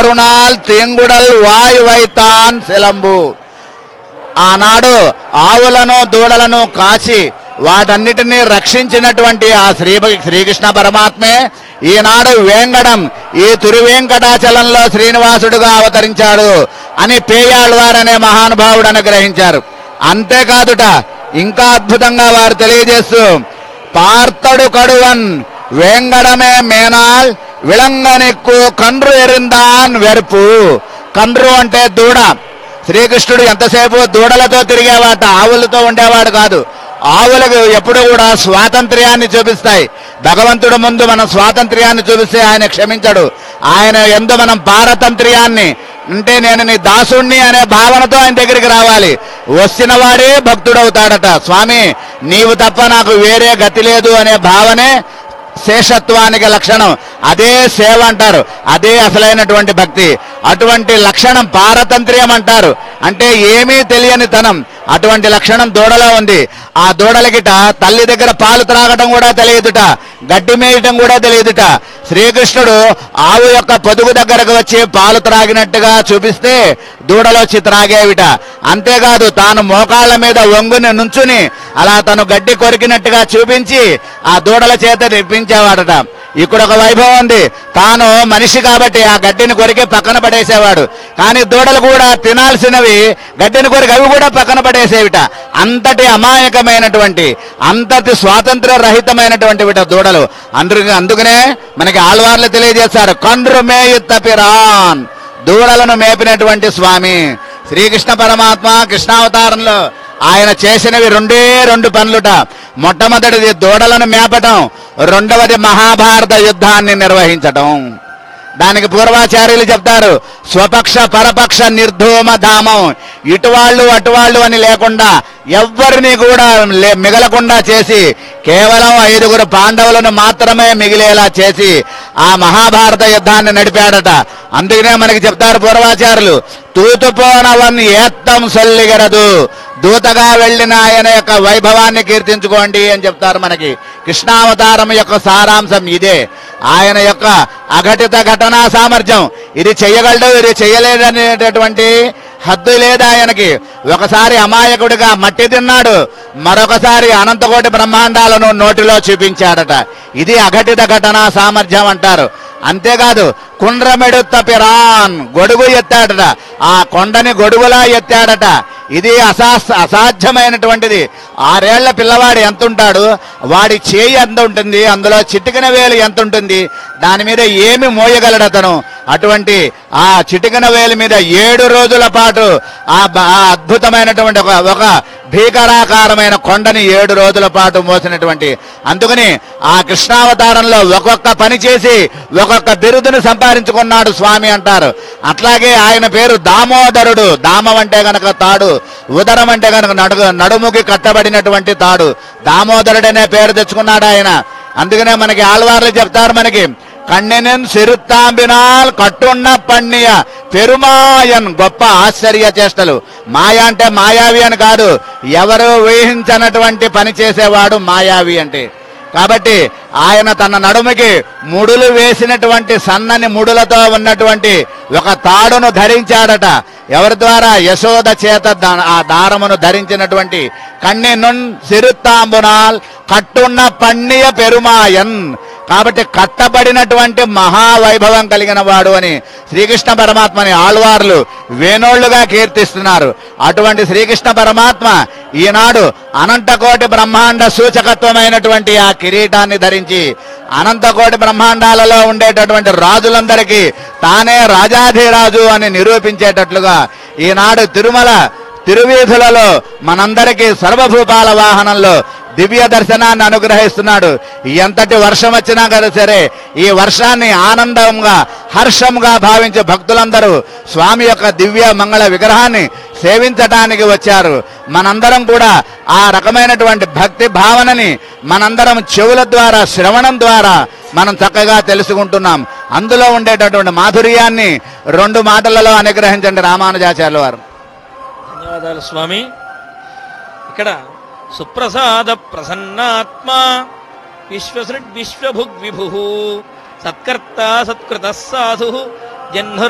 ஒரு తింగుడల్ వాయువైతాన్ శిలంబు ఆనాడు ఆవులను దూడలను కాచి వాటన్నిటినీ రక్షించినటువంటి ఆ శ్రీ శ్రీకృష్ణ పరమాత్మే ఈనాడు వేంగడం ఈ తిరువేంకటాచలంలో శ్రీనివాసుడుగా అవతరించాడు అని పేయాళ్వార్ అనే మహానుభావుడు అనుగ్రహించారు అంతేకాదుట ఇంకా అద్భుతంగా వారు తెలియజేస్తూ పార్తడు కడువన్ వేంగడమే మేనాల్ విళంగనెక్కు కండ్రు ఎరిందాన్ వెరుపు కండ్రు అంటే దూడ శ్రీకృష్ణుడు ఎంతసేపు దూడలతో తిరిగేవాట ఆవులతో ఉండేవాడు కాదు ఆవులకు ఎప్పుడు కూడా స్వాతంత్ర్యాన్ని చూపిస్తాయి భగవంతుడు ముందు మనం స్వాతంత్ర్యాన్ని చూపిస్తే ఆయన క్షమించడు ఆయన ఎందు మనం పారతంత్ర్యాన్ని అంటే నేను నీ దాసుణ్ణి అనే భావనతో ఆయన దగ్గరికి రావాలి వచ్చిన వాడే భక్తుడవుతాడట స్వామి నీవు తప్ప నాకు వేరే గతి లేదు అనే భావనే శేషత్వానికి లక్షణం అదే సేవ అంటారు అదే అసలైనటువంటి భక్తి అటువంటి లక్షణం పారతంత్ర్యం అంటారు అంటే ఏమీ తెలియని తనం అటువంటి లక్షణం దూడలో ఉంది ఆ దూడలకిట తల్లి దగ్గర పాలు త్రాగటం కూడా తెలియదుట గడ్డి మేయటం కూడా తెలియదుట శ్రీకృష్ణుడు ఆవు యొక్క పొదుగు దగ్గరకు వచ్చి పాలు త్రాగినట్టుగా చూపిస్తే దూడలొచ్చి త్రాగేవిట అంతేకాదు తాను మోకాళ్ళ మీద వంగుని నుంచుని అలా తను గడ్డి కొరికినట్టుగా చూపించి ఆ దూడల చేత తెప్పించేవాడట ఇక్కడ ఒక వైభవం ఉంది తాను మనిషి కాబట్టి ఆ గడ్డిని కొరికి పక్కన పడేసేవాడు కానీ దూడలు కూడా తినాల్సినవి గడ్డిని కొరికి అవి కూడా పక్కన పడేసేవిట అంతటి అమాయకమైనటువంటి అంతటి స్వాతంత్ర రహితమైనటువంటి విట దూడలు అందుకు అందుకనే మనకి ఆళ్వార్లు తెలియజేస్తారు కండ్రు మేయు తపిరాన్ దూడలను మేపినటువంటి స్వామి శ్రీకృష్ణ పరమాత్మ కృష్ణావతారంలో ఆయన చేసినవి రెండే రెండు పనులుట మొట్టమొదటిది దూడలను మేపటం రెండవది మహాభారత యుద్ధాన్ని నిర్వహించటం దానికి పూర్వాచార్యులు చెప్తారు స్వపక్ష పరపక్ష నిర్ధూమ ధామం ఇటువాళ్ళు అటువాళ్ళు అని లేకుండా ఎవ్వరిని కూడా లే- మిగలకుండా చేసి కేవలం ఐదుగురు పాండవులను మాత్రమే మిగిలేలా చేసి ఆ మహాభారత యుద్ధాన్ని నడిపాడట అందుకనే మనకి చెప్తారు పూర్వాచారులు తూతుపోనవన్ ఏత్తం సొల్లిగరదు దూతగా వెళ్ళిన ఆయన యొక్క వైభవాన్ని కీర్తించుకోండి అని చెప్తారు మనకి కృష్ణావతారం యొక్క సారాంశం ఇదే ఆయన యొక్క అఘటిత ఘటనా సామర్థ్యం ఇది చెయ్యగలడు ఇది చెయ్యలేదనేటటువంటి హద్దు లేదు ఆయనకి ఒకసారి అమాయకుడిగా మట్టి తిన్నాడు మరొకసారి అనంతకోటి బ్రహ్మాండాలను నోటిలో చూపించాడట ఇది అఘటిత ఘటనా సామర్థ్యం అంటారు అంతేకాదు కుండ్రమెడు తపిరాన్ గొడుగు ఎత్తాడట ఆ కొండని గొడుగులా ఎత్తాడట ఇది అసా అసాధ్యమైనటువంటిది ఆరేళ్ల పిల్లవాడు ఎంత ఉంటాడు వాడి చేయి ఎంత ఉంటుంది అందులో చిటికిన వేలు ఎంత ఉంటుంది దాని మీద ఏమి మోయగలడు అతను అటువంటి ఆ చిటికిన వేలు మీద ఏడు రోజుల పాటు ఆ బ- ఆ అద్భుతమైనటువంటి ఒక ఒక భీకరాకారమైన కొండని ఏడు రోజుల పాటు మోసినటువంటి అందుకని ఆ కృష్ణావతారంలో ఒక్కొక్క పని చేసి ఒక్కొక్క బిరుదును సంపాదించుకున్నాడు స్వామి అంటారు అట్లాగే ఆయన పేరు దామోదరుడు దామం అంటే గనక తాడు ఉదరం అంటే గనక నడుగు నడుముకి కట్టబడినటువంటి తాడు దామోదరుడనే పేరు తెచ్చుకున్నాడు ఆయన అందుకనే మనకి ఆళ్వార్లు చెప్తారు మనకి కన్నెనెన్ సిరుత్తాంబినాల్ కట్టున్న పన్నియ పెరుమాయన్ గొప్ప ఆశ్చర్య చేష్టలు మాయ అంటే మాయావి అని కాదు ఎవరు ఊహించనటువంటి పని చేసేవాడు మాయావి అంటే కాబట్టి ఆయన తన నడుముకి ముడులు వేసినటువంటి సన్నని ముడులతో ఉన్నటువంటి ఒక తాడును ధరించాడట ఎవరి ద్వారా యశోద చేత దా- ఆ దారమును ధరించినటువంటి కన్నె నున్ సిరుత్తాంబునాల్ కట్టున్న పన్నియ పెరుమాయన్ కాబట్టి కట్టబడినటువంటి మహావైభవం కలిగిన వాడు అని శ్రీకృష్ణ పరమాత్మని ఆళ్వార్లు వేణోళ్లుగా కీర్తిస్తున్నారు అటువంటి శ్రీకృష్ణ పరమాత్మ ఈనాడు అనంతకోటి బ్రహ్మాండ సూచకత్వమైనటువంటి ఆ కిరీటాన్ని ధరించి అనంతకోటి బ్రహ్మాండాలలో ఉండేటటువంటి రాజులందరికీ తానే రాజాధిరాజు అని నిరూపించేటట్లుగా ఈనాడు తిరుమల తిరువీధులలో మనందరికీ సర్వభూపాల వాహనంలో దివ్య దర్శనాన్ని అనుగ్రహిస్తున్నాడు ఎంతటి వర్షం వచ్చినా కదా సరే ఈ వర్షాన్ని ఆనందంగా హర్షంగా భావించే భక్తులందరూ స్వామి యొక్క దివ్య మంగళ విగ్రహాన్ని సేవించటానికి వచ్చారు మనందరం కూడా ఆ రకమైనటువంటి భక్తి భావనని మనందరం చెవుల ద్వారా శ్రవణం ద్వారా మనం చక్కగా తెలుసుకుంటున్నాం అందులో ఉండేటటువంటి మాధుర్యాన్ని రెండు మాటలలో అనుగ్రహించండి రామానుజాచార్యుల వారు ధన్యవాదాలు స్వామి ఇక్కడ సుప్రసాద ప్రసన్నాత్మ విశ్వసృడ్ విశ్వభుగ్ విభు సత్కర్త సత్కృత సాధు జహ్నుర్